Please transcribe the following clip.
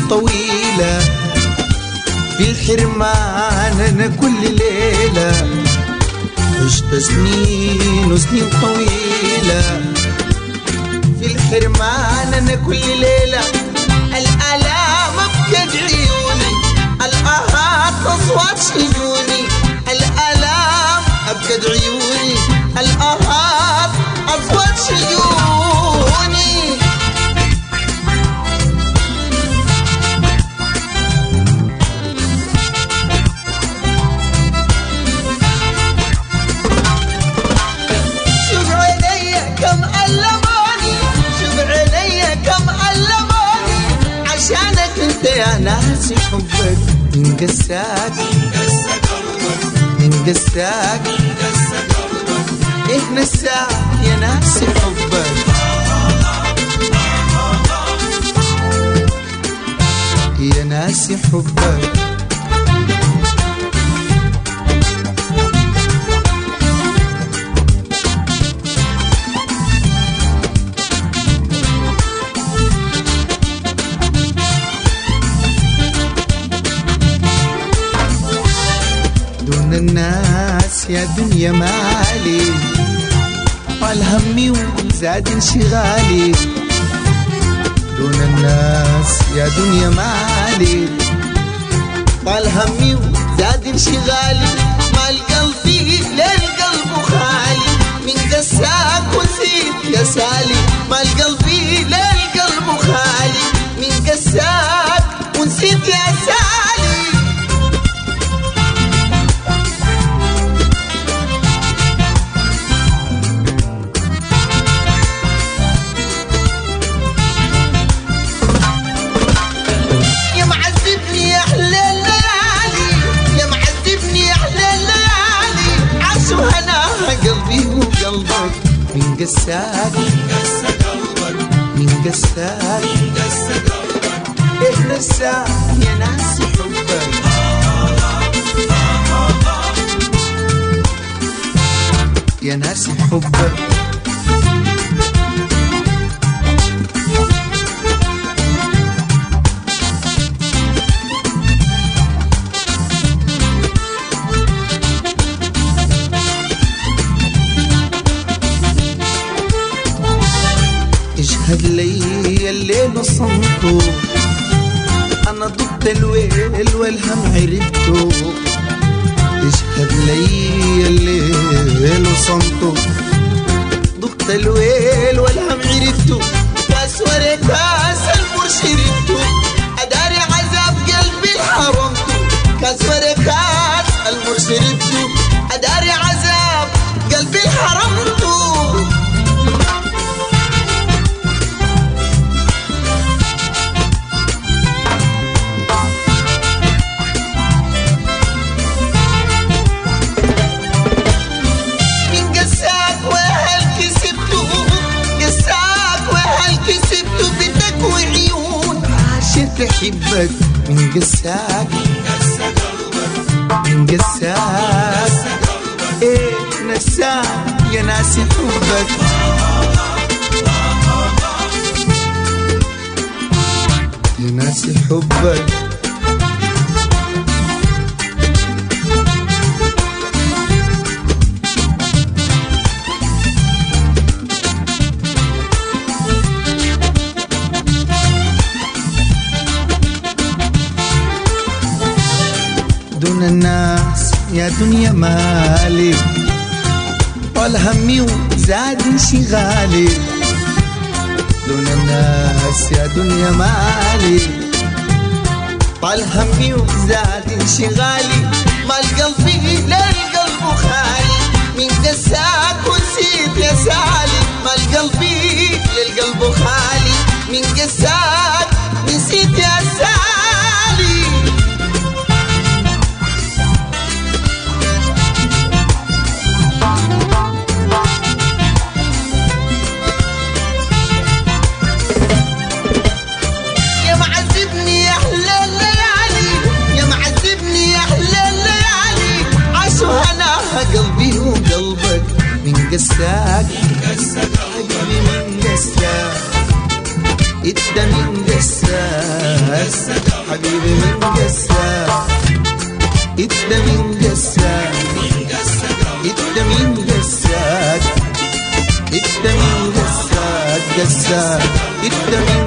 طويلة في الحرمان أنا كل ليلة عشت سنين وسنين طويلة في الحرمان أنا كل ليلة الآلام أبكت عيوني الآهات أصوات شجوني الآلام أبكت عيوني الآهات أصوات شجوني شوف عيني كم ألموني شوف عيني كم ألموني عشانك انت يا ناسي حبك من قساك من قساك ايه نساك يا ناسي حبك يا ناسي حبك دون الناس يا دنيا مالي طال همي وزاد انشغالي دون الناس يا دنيا مالي طال همي وزاد انشغالي مال قلبي للقلب خالي من قساك وزيد يا سالي مال قلبي للقلب خالي من قساك ونسيت يا سالي يا معذبني يا احلى الليالي يا معذبني يا احلى الليالي عاشوا هناها قلبي وقلبك من قساك من قساك ايه نساك يا ناس حبك يا ناس حبك اشهد لي الليل صمته انا ضد الويل والهم عرفته اشهد لي الليل صمته ضد الويل والهم عرفته كاس ورا كاس المر شربته اداري عذاب قلبي حرمته كاس ورا كاس المر شربته اداري عذاب قلبي حرمته من قساك وهل كسبته قساك وهل كسبته بدك وعيون عاشت احبك من قساك من قساك ايه نساك يا ناسي حبك يا ناسي حبك دون الناس يا دنيا مالي طال همي وزاد انشغالي دون الناس يا دنيا مالي طال همي وزاد انشغالي مال قلبي للقلب خالي من قساك ونسيت يا سالي مال قلبي للقلب خالي من قساك نسيت يا سالي يا معذبني يا احلى الليالي يا معذبني يا احلى الليالي عاشوا هناها قلبي وقلبك من قساك حبيبي من قساك انت من قساك انت من قساك انت من قساك قساك انت من